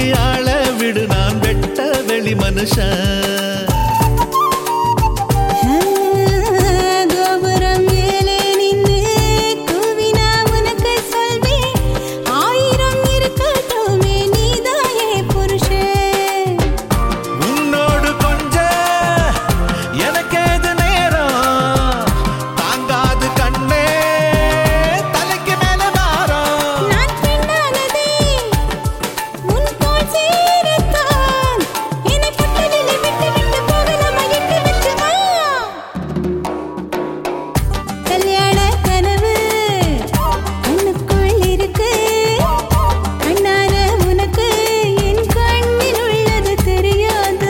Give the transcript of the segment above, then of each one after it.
ஆள விடு நான் வெட்ட வெளி மனுஷன் கோபுரம் மேலே நின்று கூவினா உனக்கு சொல்வேன் ஆயிரம் இருக்கட்டுமே நீதாயே புருஷன் உன்னோடு கொஞ்ச எனக்கேது நேரம் தாங்காது கண்ணே தலைக்கு மேல வாரம் நான் பெண்ணானதே உன் போல் சேரத்தான் என்னை புத்தலிலே விட்டு விட்டு போகலாமா எட்டு வச்சு வா கல்யாண கனவு கண்ணுக்குள் இருக்கு கண்ணான உனக்கு என் கண்ணில் உள்ளது தெரியாதா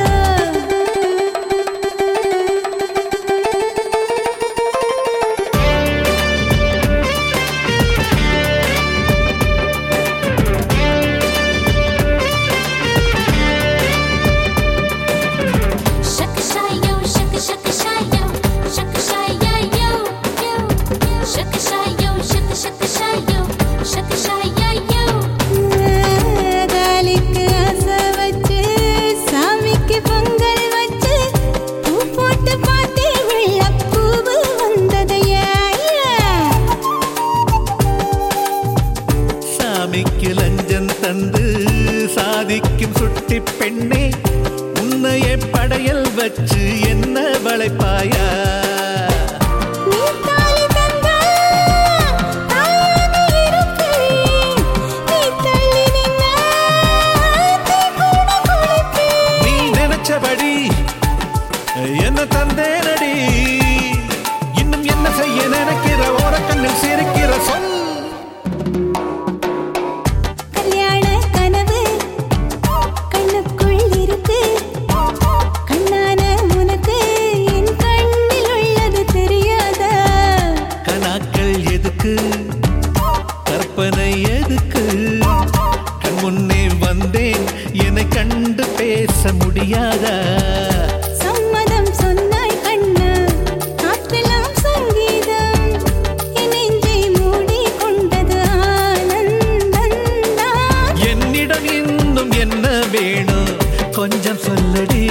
Shaka shy yo, shaka shaka shy yo, shaka shy yo yo yo. Shaka shy yo, shaka shaka shy yo, shaka shy yo yo. காலிக்கு ஆசை வச்சு சாமிக்கு பொங்கல் வச்சு பூ போட்டு பார்த்தே வெள்ளப்பூவு வந்ததையா சாமிக்கு லஞ்சம் தந்து சாதிக்கும் சுட்டி பெண்ணே உன்னையே படையல் வச்சு என்ன வளைப்பாயா நீ தாலி தந்தா தாயாகி இருப்பேன் நீ தள்ளி நின்னா தீ கூட குளிப்பேன் நீ நினைச்சபடி என்ன தந்தேனடி இன்னும் என்ன செய்ய நினைக்கிற ஓரக்கண்ணில் சிரிக்கிற சொல் கல்யாண கனவு கண்ணுக்குள் இருக்கு கண்ணான உனக்கு என் கண்ணில் உள்ளது தெரியாதா கனாக்கள் எதுக்கு கற்பனை எதுக்கு கண் முன்னே வந்தேன் என்னை கண்டு பேச முடியாதா சம்மதம் சொன்னாய் கண்ணா காற்றெல்லாம் சங்கீதம் என் நெஞ்சை மூடி கொண்டது ஆனந்தந்தான் என்னிடம் இன்னும் என்ன வேணும் கொஞ்சம் சொல்லடி